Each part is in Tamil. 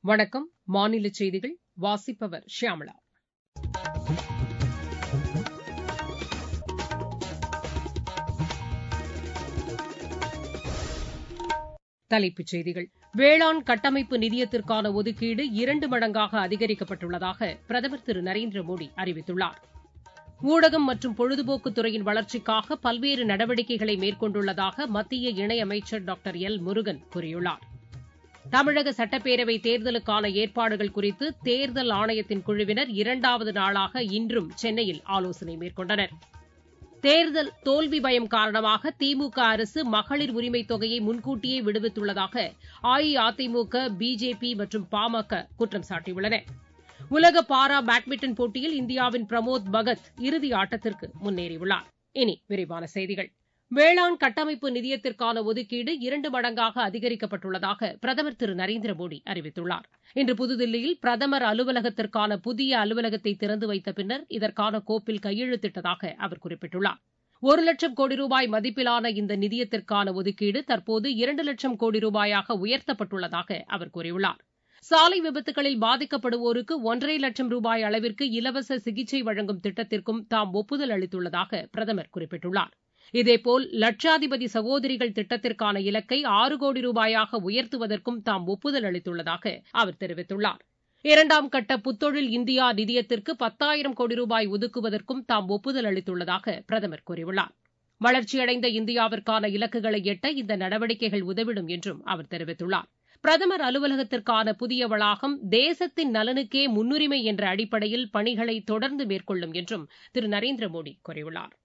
வணக்கம் மாநில செய்திகள் வாசிப்பவர் ஷியாமளா தலைப்புச் செய்திகள் வேளாண் கட்டமைப்பு நிதியத்திற்கான ஒதுக்கீடு இரண்டு மடங்காக அதிகரிக்கப்பட்டுள்ளதாக பிரதமர் திரு நரேந்திர மோடி அறிவித்துள்ளார் ஊடகம் மற்றும் பொழுதுபோக்குத் துறையின் வளர்ச்சிக்காக பல்வேறு நடவடிக்கைகளை மேற்கொண்டுள்ளதாக மத்திய இணையமைச்சர் டாக்டர் எல் முருகன் கூறியுள்ளார் தமிழக சட்டப்பேரவை தேர்தலுக்கான ஏற்பாடுகள் குறித்து தேர்தல் ஆணையத்தின் குழுவினர் இரண்டாவது நாளாக இன்றும் சென்னையில் ஆலோசனை மேற்கொண்டனர் தேர்தல் தோல்வி பயம் காரணமாக திமுக அரசு மகளிர் உரிமைத் தொகையை முன்கூட்டியே விடுவித்துள்ளதாக அஇஅதிமுக பிஜேபி மற்றும் பாமக குற்றம் சாட்டியுள்ளன உலக பாரா பேட்மிண்டன் போட்டியில் இந்தியாவின் பிரமோத் பகத் இறுதி ஆட்டத்திற்கு முன்னேறியுள்ளார் இனி விரிவான செய்திகள் வேளாண் கட்டமைப்பு நிதியத்திற்கான ஒதுக்கீடு இரண்டு மடங்காக அதிகரிக்கப்பட்டுள்ளதாக பிரதமர் திரு நரேந்திர மோடி அறிவித்துள்ளார் இன்று புதுதில்லியில் பிரதமர் அலுவலகத்திற்கான புதிய அலுவலகத்தை திறந்து வைத்த பின்னர் இதற்கான கோப்பில் கையெழுத்திட்டதாக அவர் குறிப்பிட்டுள்ளார் ஒரு லட்சம் கோடி ரூபாய் மதிப்பிலான இந்த நிதியத்திற்கான ஒதுக்கீடு தற்போது இரண்டு லட்சம் கோடி ரூபாயாக உயர்த்தப்பட்டுள்ளதாக அவர் கூறியுள்ளார் சாலை விபத்துகளில் பாதிக்கப்படுவோருக்கு ஒன்றரை லட்சம் ரூபாய் அளவிற்கு இலவச சிகிச்சை வழங்கும் திட்டத்திற்கும் தாம் ஒப்புதல் அளித்துள்ளதாக பிரதமர் குறிப்பிட்டுள்ளார் இதேபோல் லட்சாதிபதி சகோதரிகள் திட்டத்திற்கான இலக்கை ஆறு கோடி ரூபாயாக உயர்த்துவதற்கும் தாம் ஒப்புதல் அளித்துள்ளதாக அவர் தெரிவித்துள்ளார் இரண்டாம் கட்ட புத்தொழில் இந்தியா நிதியத்திற்கு பத்தாயிரம் கோடி ரூபாய் ஒதுக்குவதற்கும் தாம் ஒப்புதல் அளித்துள்ளதாக பிரதமர் கூறியுள்ளார் வளர்ச்சியடைந்த இந்தியாவிற்கான இலக்குகளை எட்ட இந்த நடவடிக்கைகள் உதவிடும் என்றும் அவர் தெரிவித்துள்ளார் பிரதமர் அலுவலகத்திற்கான புதிய வளாகம் தேசத்தின் நலனுக்கே முன்னுரிமை என்ற அடிப்படையில் பணிகளை தொடர்ந்து மேற்கொள்ளும் என்றும் திரு நரேந்திர மோடி கூறியுள்ளார்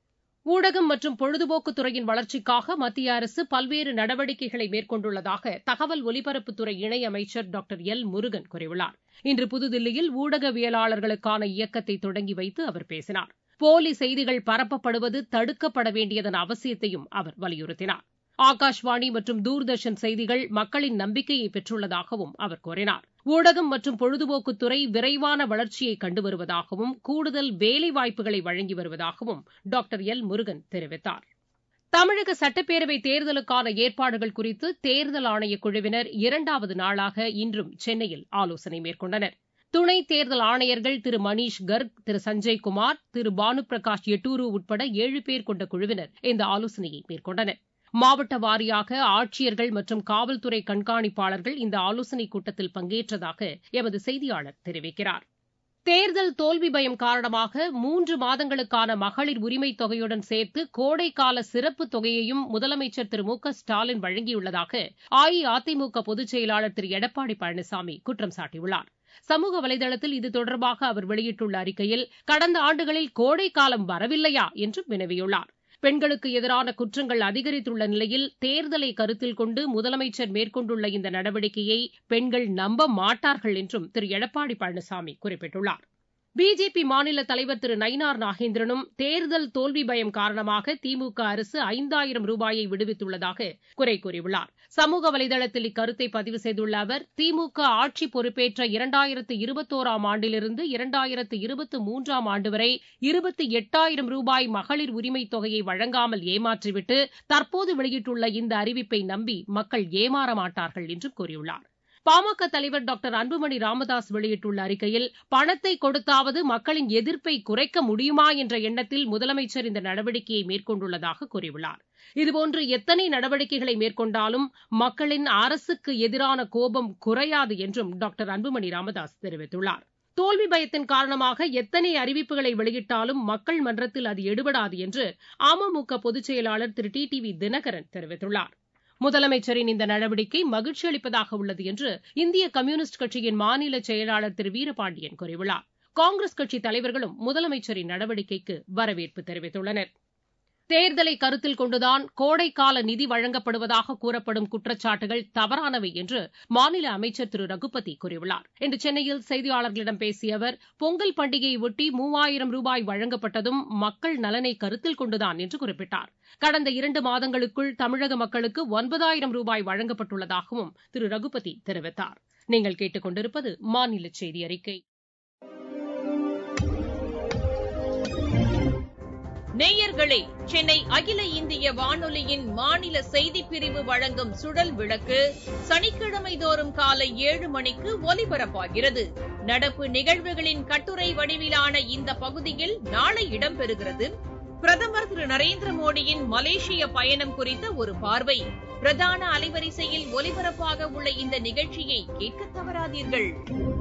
ஊடகம் மற்றும் பொழுதுபோக்குத் துறையின் வளர்ச்சிக்காக மத்திய அரசு பல்வேறு நடவடிக்கைகளை மேற்கொண்டுள்ளதாக தகவல் ஒலிபரப்புத்துறை இணையமைச்சர் டாக்டர் எல் முருகன் கூறியுள்ளார் இன்று புதுதில்லியில் ஊடகவியலாளர்களுக்கான இயக்கத்தை தொடங்கி வைத்து அவர் பேசினார் போலி செய்திகள் பரப்பப்படுவது தடுக்கப்பட வேண்டியதன் அவசியத்தையும் அவர் வலியுறுத்தினார் ஆகாஷ்வாணி மற்றும் தூர்தர்ஷன் செய்திகள் மக்களின் நம்பிக்கையை பெற்றுள்ளதாகவும் அவர் கூறினார் ஊடகம் மற்றும் பொழுதுபோக்குத்துறை விரைவான வளர்ச்சியை கண்டு வருவதாகவும் கூடுதல் வேலைவாய்ப்புகளை வழங்கி வருவதாகவும் டாக்டர் எல் முருகன் தெரிவித்தார் தமிழக சட்டப்பேரவை தேர்தலுக்கான ஏற்பாடுகள் குறித்து தேர்தல் ஆணையக் குழுவினர் இரண்டாவது நாளாக இன்றும் சென்னையில் ஆலோசனை மேற்கொண்டனர் துணை தேர்தல் ஆணையர்கள் திரு மணீஷ் கர்க் திரு சஞ்சய் குமார் திரு பானு பிரகாஷ் எட்டூரு உட்பட ஏழு பேர் கொண்ட குழுவினர் இந்த ஆலோசனையை மேற்கொண்டனர் மாவட்ட வாரியாக ஆட்சியர்கள் மற்றும் காவல்துறை கண்காணிப்பாளர்கள் இந்த ஆலோசனைக் கூட்டத்தில் பங்கேற்றதாக எமது செய்தியாளர் தெரிவிக்கிறார் தேர்தல் தோல்வி பயம் காரணமாக மூன்று மாதங்களுக்கான மகளிர் உரிமைத் தொகையுடன் சேர்த்து கோடைக்கால சிறப்பு தொகையையும் முதலமைச்சர் திரு மு க ஸ்டாலின் வழங்கியுள்ளதாக அஇஅதிமுக பொதுச் செயலாளர் திரு எடப்பாடி பழனிசாமி குற்றம் சாட்டியுள்ளார் சமூக வலைதளத்தில் இது தொடர்பாக அவர் வெளியிட்டுள்ள அறிக்கையில் கடந்த ஆண்டுகளில் கோடைக்காலம் வரவில்லையா என்றும் வினவியுள்ளார் பெண்களுக்கு எதிரான குற்றங்கள் அதிகரித்துள்ள நிலையில் தேர்தலை கருத்தில் கொண்டு முதலமைச்சர் மேற்கொண்டுள்ள இந்த நடவடிக்கையை பெண்கள் நம்ப மாட்டார்கள் என்றும் திரு எடப்பாடி பழனிசாமி குறிப்பிட்டுள்ளார் பிஜேபி மாநில தலைவர் திரு நயினார் நாகேந்திரனும் தேர்தல் தோல்வி பயம் காரணமாக திமுக அரசு ஐந்தாயிரம் ரூபாயை விடுவித்துள்ளதாக குறை கூறியுள்ளார் சமூக வலைதளத்தில் இக்கருத்தை பதிவு செய்துள்ள அவர் திமுக ஆட்சி பொறுப்பேற்ற இரண்டாயிரத்து இருபத்தோராம் ஆண்டிலிருந்து இரண்டாயிரத்து இருபத்து மூன்றாம் ஆண்டு வரை இருபத்தி எட்டாயிரம் ரூபாய் மகளிர் உரிமைத் தொகையை வழங்காமல் ஏமாற்றிவிட்டு தற்போது வெளியிட்டுள்ள இந்த அறிவிப்பை நம்பி மக்கள் ஏமாற மாட்டார்கள் என்றும் கூறியுள்ளார் பாமக தலைவர் டாக்டர் அன்புமணி ராமதாஸ் வெளியிட்டுள்ள அறிக்கையில் பணத்தை கொடுத்தாவது மக்களின் எதிர்ப்பை குறைக்க முடியுமா என்ற எண்ணத்தில் முதலமைச்சர் இந்த நடவடிக்கையை மேற்கொண்டுள்ளதாக கூறியுள்ளார் இதுபோன்று எத்தனை நடவடிக்கைகளை மேற்கொண்டாலும் மக்களின் அரசுக்கு எதிரான கோபம் குறையாது என்றும் டாக்டர் அன்புமணி ராமதாஸ் தெரிவித்துள்ளார் தோல்வி பயத்தின் காரணமாக எத்தனை அறிவிப்புகளை வெளியிட்டாலும் மக்கள் மன்றத்தில் அது எடுபடாது என்று அமமுக பொதுச் செயலாளர் திரு டி டி வி தினகரன் தெரிவித்துள்ளார் முதலமைச்சரின் இந்த நடவடிக்கை மகிழ்ச்சி அளிப்பதாக உள்ளது என்று இந்திய கம்யூனிஸ்ட் கட்சியின் மாநில செயலாளர் திரு வீரபாண்டியன் கூறியுள்ளார் காங்கிரஸ் கட்சித் தலைவர்களும் முதலமைச்சரின் நடவடிக்கைக்கு வரவேற்பு தெரிவித்துள்ளனர் தேர்தலை கருத்தில் கொண்டுதான் கோடைக்கால நிதி வழங்கப்படுவதாக கூறப்படும் குற்றச்சாட்டுகள் தவறானவை என்று மாநில அமைச்சர் திரு ரகுபதி கூறியுள்ளார் இன்று சென்னையில் செய்தியாளர்களிடம் பேசிய அவர் பொங்கல் பண்டிகையை ஒட்டி மூவாயிரம் ரூபாய் வழங்கப்பட்டதும் மக்கள் நலனை கருத்தில் கொண்டுதான் என்று குறிப்பிட்டார் கடந்த இரண்டு மாதங்களுக்குள் தமிழக மக்களுக்கு ஒன்பதாயிரம் ரூபாய் வழங்கப்பட்டுள்ளதாகவும் திரு ரகுபதி தெரிவித்தார் நீங்கள் கேட்டுக் கொண்டிருப்பது மாநில செய்தி அறிக்கை நேயர்களே சென்னை அகில இந்திய வானொலியின் மாநில செய்திப் பிரிவு வழங்கும் சுழல் விளக்கு சனிக்கிழமை தோறும் காலை ஏழு மணிக்கு ஒலிபரப்பாகிறது நடப்பு நிகழ்வுகளின் கட்டுரை வடிவிலான இந்த பகுதியில் நாளை இடம்பெறுகிறது பிரதமர் திரு நரேந்திர மோடியின் மலேசிய பயணம் குறித்த ஒரு பார்வை பிரதான அலைவரிசையில் ஒலிபரப்பாக உள்ள இந்த நிகழ்ச்சியை கேட்க தவறாதீர்கள்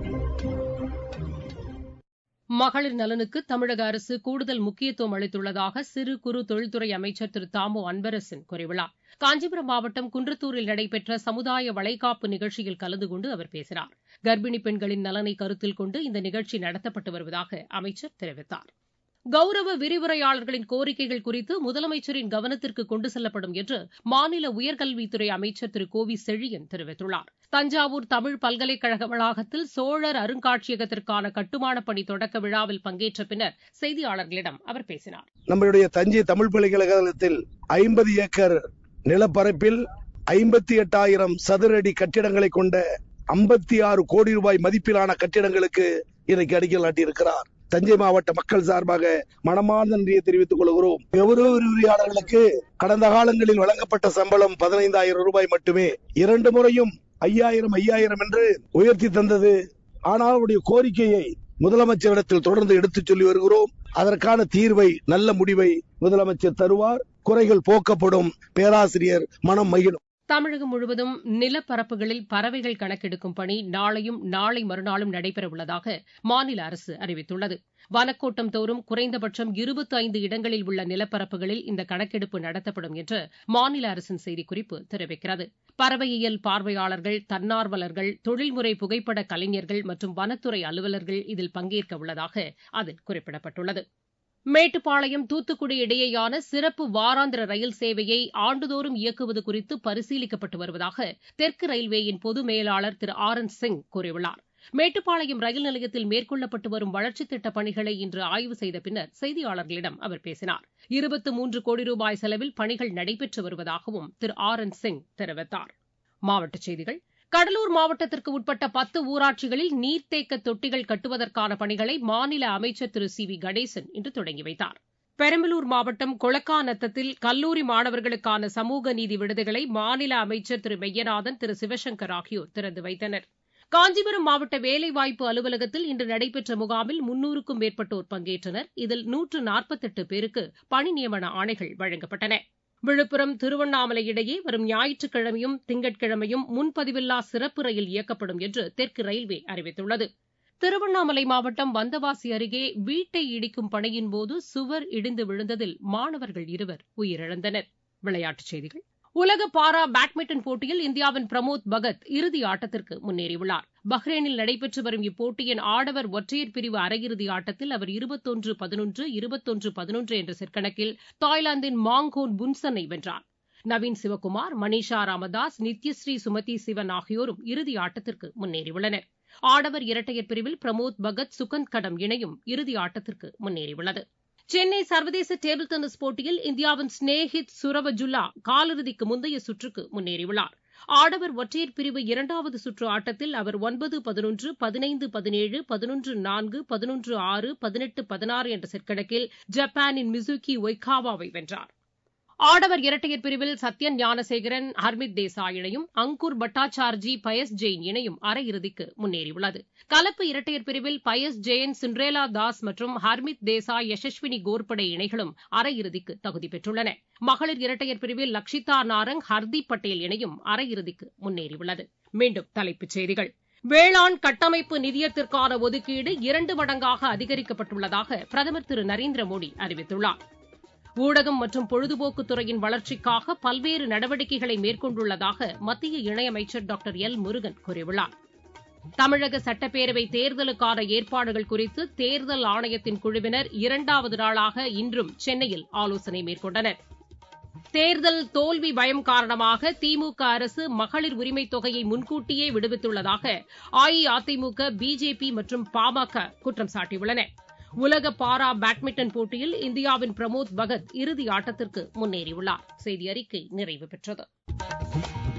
மகளிர் நலனுக்கு தமிழக அரசு கூடுதல் முக்கியத்துவம் அளித்துள்ளதாக சிறு குறு தொழில்துறை அமைச்சர் திரு தாமோ அன்பரசன் கூறியுள்ளார் காஞ்சிபுரம் மாவட்டம் குன்றத்தூரில் நடைபெற்ற சமுதாய வளைகாப்பு நிகழ்ச்சியில் கலந்து கொண்டு அவர் பேசினார் கர்ப்பிணி பெண்களின் நலனை கருத்தில் கொண்டு இந்த நிகழ்ச்சி நடத்தப்பட்டு வருவதாக அமைச்சர் தெரிவித்தார் கௌரவ விரிவுரையாளர்களின் கோரிக்கைகள் குறித்து முதலமைச்சரின் கவனத்திற்கு கொண்டு செல்லப்படும் என்று மாநில உயர்கல்வித்துறை அமைச்சர் திரு கோவி செழியன் தெரிவித்துள்ளார் தஞ்சாவூர் தமிழ் பல்கலைக்கழக வளாகத்தில் சோழர் அருங்காட்சியகத்திற்கான கட்டுமானப் பணி தொடக்க விழாவில் பங்கேற்ற பின்னர் செய்தியாளர்களிடம் அவர் பேசினார் நம்மளுடைய தஞ்சை தமிழ் பல்கலைக்கழகத்தில் ஐம்பது ஏக்கர் நிலப்பரப்பில் ஐம்பத்தி எட்டாயிரம் சதுரடி கட்டிடங்களை கொண்ட ஐம்பத்தி ஆறு கோடி ரூபாய் மதிப்பிலான கட்டிடங்களுக்கு இன்றைக்கு அடிக்கல் நாட்டியிருக்கிறார் தஞ்சை மாவட்ட மக்கள் சார்பாக மனமார்ந்த நன்றியை தெரிவித்துக் கொள்கிறோம் கௌரவ விரிவுரையாளர்களுக்கு கடந்த காலங்களில் வழங்கப்பட்ட சம்பளம் பதினைந்தாயிரம் ரூபாய் மட்டுமே இரண்டு முறையும் ஐயாயிரம் ஐயாயிரம் என்று உயர்த்தி தந்தது ஆனால் அவருடைய கோரிக்கையை முதலமைச்சரிடத்தில் தொடர்ந்து எடுத்துச் சொல்லி வருகிறோம் அதற்கான தீர்வை நல்ல முடிவை முதலமைச்சர் தருவார் குறைகள் போக்கப்படும் பேராசிரியர் மனம் மகிழும் தமிழகம் முழுவதும் நிலப்பரப்புகளில் பறவைகள் கணக்கெடுக்கும் பணி நாளையும் நாளை மறுநாளும் நடைபெறவுள்ளதாக மாநில அரசு அறிவித்துள்ளது வனக்கோட்டம் தோறும் குறைந்தபட்சம் இருபத்தி ஐந்து இடங்களில் உள்ள நிலப்பரப்புகளில் இந்த கணக்கெடுப்பு நடத்தப்படும் என்று மாநில அரசின் செய்திக்குறிப்பு தெரிவிக்கிறது பறவையியல் பார்வையாளர்கள் தன்னார்வலர்கள் தொழில்முறை புகைப்பட கலைஞர்கள் மற்றும் வனத்துறை அலுவலர்கள் இதில் பங்கேற்க உள்ளதாக அதில் குறிப்பிடப்பட்டுள்ளது மேட்டுப்பாளையம் தூத்துக்குடி இடையேயான சிறப்பு வாராந்திர ரயில் சேவையை ஆண்டுதோறும் இயக்குவது குறித்து பரிசீலிக்கப்பட்டு வருவதாக தெற்கு ரயில்வேயின் பொது மேலாளர் திரு ஆர் என் சிங் கூறியுள்ளார் மேட்டுப்பாளையம் ரயில் நிலையத்தில் மேற்கொள்ளப்பட்டு வரும் வளர்ச்சித் திட்டப் பணிகளை இன்று ஆய்வு செய்த பின்னர் செய்தியாளர்களிடம் அவர் பேசினார் இருபத்து மூன்று கோடி ரூபாய் செலவில் பணிகள் நடைபெற்று வருவதாகவும் திரு ஆர் என் சிங் தெரிவித்தார் மாவட்டச் செய்திகள் கடலூர் மாவட்டத்திற்கு உட்பட்ட பத்து ஊராட்சிகளில் நீர்த்தேக்க தொட்டிகள் கட்டுவதற்கான பணிகளை மாநில அமைச்சர் திரு சி வி கணேசன் இன்று தொடங்கி வைத்தார் பெரம்பலூர் மாவட்டம் கொளக்காநத்தத்தில் கல்லூரி மாணவர்களுக்கான சமூக நீதி விடுதிகளை மாநில அமைச்சர் திரு மெய்யநாதன் திரு சிவசங்கர் ஆகியோர் திறந்து வைத்தனர் காஞ்சிபுரம் மாவட்ட வேலைவாய்ப்பு அலுவலகத்தில் இன்று நடைபெற்ற முகாமில் முன்னூறுக்கும் மேற்பட்டோர் பங்கேற்றனர் இதில் நூற்று நாற்பத்தெட்டு பேருக்கு பணி நியமன ஆணைகள் வழங்கப்பட்டன விழுப்புரம் திருவண்ணாமலை இடையே வரும் ஞாயிற்றுக்கிழமையும் திங்கட்கிழமையும் முன்பதிவில்லா சிறப்பு ரயில் இயக்கப்படும் என்று தெற்கு ரயில்வே அறிவித்துள்ளது திருவண்ணாமலை மாவட்டம் வந்தவாசி அருகே வீட்டை இடிக்கும் பணியின்போது சுவர் இடிந்து விழுந்ததில் மாணவர்கள் இருவர் உயிரிழந்தனர் விளையாட்டுச் செய்திகள் உலக பாரா பேட்மிண்டன் போட்டியில் இந்தியாவின் பிரமோத் பகத் இறுதி ஆட்டத்திற்கு முன்னேறியுள்ளார் பஹ்ரைனில் நடைபெற்று வரும் இப்போட்டியின் ஆடவர் ஒற்றையர் பிரிவு அரையிறுதி ஆட்டத்தில் அவர் இருபத்தொன்று பதினொன்று இருபத்தொன்று பதினொன்று என்ற செற்கணக்கில் தாய்லாந்தின் மாங்கோன் புன்சனை வென்றார் நவீன் சிவகுமார் மணிஷா ராமதாஸ் நித்யஸ்ரீ சுமதி சிவன் ஆகியோரும் இறுதி ஆட்டத்திற்கு முன்னேறியுள்ளனர் ஆடவர் இரட்டையர் பிரிவில் பிரமோத் பகத் சுகந்த் கடம் இணையும் இறுதி ஆட்டத்திற்கு முன்னேறியுள்ளது சென்னை சர்வதேச டேபிள் டென்னிஸ் போட்டியில் இந்தியாவின் ஸ்னேஹித் சுரவஜுல்லா காலிறுதிக்கு முந்தைய சுற்றுக்கு முன்னேறியுள்ளார் ஆடவர் ஒற்றையர் பிரிவு இரண்டாவது சுற்று ஆட்டத்தில் அவர் ஒன்பது பதினொன்று பதினைந்து பதினேழு பதினொன்று நான்கு பதினொன்று ஆறு பதினெட்டு பதினாறு என்ற செட்கணக்கில் ஜப்பானின் மிசுகி ஒய்காவாவை வென்றார் ஆடவர் இரட்டையர் பிரிவில் சத்யன் ஞானசேகரன் ஹர்மித் தேசாய் இணையும் அங்கூர் பட்டாச்சார்ஜி பயஸ் ஜெயின் இணையும் அரையிறுதிக்கு முன்னேறியுள்ளது கலப்பு இரட்டையர் பிரிவில் பயஸ் ஜெயின் சிண்ட்ரேலா தாஸ் மற்றும் ஹர்மித் தேசாய் யசஸ்வினி கோர்படே இணைகளும் அரையிறுதிக்கு தகுதி பெற்றுள்ளன மகளிர் இரட்டையர் பிரிவில் லக்ஷிதா நாரங் ஹர்தீப் பட்டேல் இணையும் அரையிறுதிக்கு முன்னேறியுள்ளது மீண்டும் தலைப்புச் செய்திகள் வேளாண் கட்டமைப்பு நிதியத்திற்கான ஒதுக்கீடு இரண்டு மடங்காக அதிகரிக்கப்பட்டுள்ளதாக பிரதமர் திரு நரேந்திர மோடி அறிவித்துள்ளார் ஊடகம் மற்றும் பொழுதுபோக்குத் துறையின் வளர்ச்சிக்காக பல்வேறு நடவடிக்கைகளை மேற்கொண்டுள்ளதாக மத்திய இணையமைச்சர் டாக்டர் எல் முருகன் கூறியுள்ளார் தமிழக சட்டப்பேரவை தேர்தலுக்கான ஏற்பாடுகள் குறித்து தேர்தல் ஆணையத்தின் குழுவினர் இரண்டாவது நாளாக இன்றும் சென்னையில் ஆலோசனை மேற்கொண்டனர் தேர்தல் தோல்வி பயம் காரணமாக திமுக அரசு மகளிர் உரிமைத் தொகையை முன்கூட்டியே விடுவித்துள்ளதாக அஇஅதிமுக பிஜேபி மற்றும் பாமக குற்றம் சாட்டியுள்ளன உலக பாரா பேட்மிண்டன் போட்டியில் இந்தியாவின் பிரமோத் பகத் இறுதி ஆட்டத்திற்கு முன்னேறியுள்ளார் செய்தி அறிக்கை நிறைவு பெற்றது